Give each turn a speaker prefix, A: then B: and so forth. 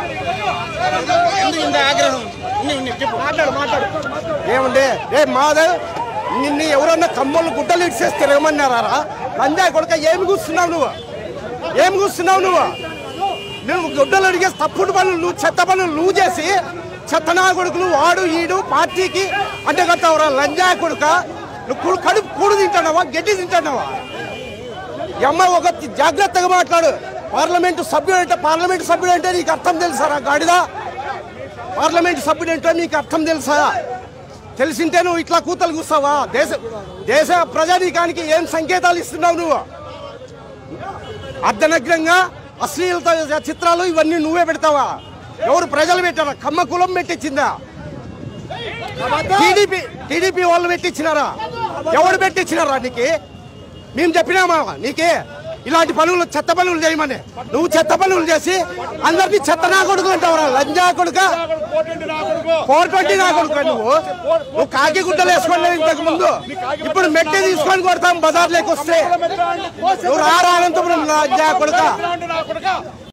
A: ఎందుకు ఇంత ఆగ్రహం ఉన్ని, ఉన్ని, చెప్పు
B: మాట్లాడు మాట్లాడు ఏమండి రే మాధవ్ నిన్ను ఎవరన్నా కమ్మలు గుడ్డలు ఇచ్చేసి తిరగమన్నారా లంజాయి కొడుక ఏమి కూర్చున్నావు నువ్వు ఏమి కూర్చున్నావు నువ్వు నువ్వు గుడ్డలు అడిగేసి తప్పుడు పనులు నువ్వు చెత్త పనులు నువ్వు చేసి చెత్తనా కొడుకులు వాడు ఈడు పార్టీకి అంటగట్టావురా లంజాయి కొడుక నువ్వు కు- కడుపు కూడు తింటున్నావా గడ్డి తింటున్నావా ఈ అమ్మ ఒక జాగ్రత్తగా మాట్లాడు పార్లమెంటు సభ్యుడు అంటే పార్లమెంటు సభ్యుడు అంటే నీకు అర్థం తెలుసారా గాడిదా పార్లమెంట్ సభ్యుడు ఏంటో నీకు అర్థం తెలుసా తెలిసింటే నువ్వు ఇట్లా కూతలు కూస్తావా దేశ దేశ ప్రజానీకానికి ఏం సంకేతాలు ఇస్తున్నావు నువ్వు అర్ధనగ్నంగా అశ్లీలత చిత్రాలు ఇవన్నీ నువ్వే పెడతావా ఎవరు ప్రజలు పెట్టారా కమ్మ కులం పెట్టించిందా టీడీపీ టీడీపీ వాళ్ళు పెట్టించినారా ఎవరు పెట్టించినారా నీకు మేము చెప్పినామా నీకే ఇలాంటి పనులు చెత్త పనులు చేయమని నువ్వు చెత్త పనులు చేసి అందరినీ చెత్త నా కొడుకు అంటావురా లంజా కొడుక ఫోర్ ట్వంటీ నా కొడుకు నువ్వు నువ్వు కాకి గుడ్డలు వేసుకోలేదు ఇంతకు ముందు ఇప్పుడు మెట్టి తీసుకొని కొడతాం బజార్లోకి వస్తే నువ్వు రారా అనంతపురం లంజా కొడుక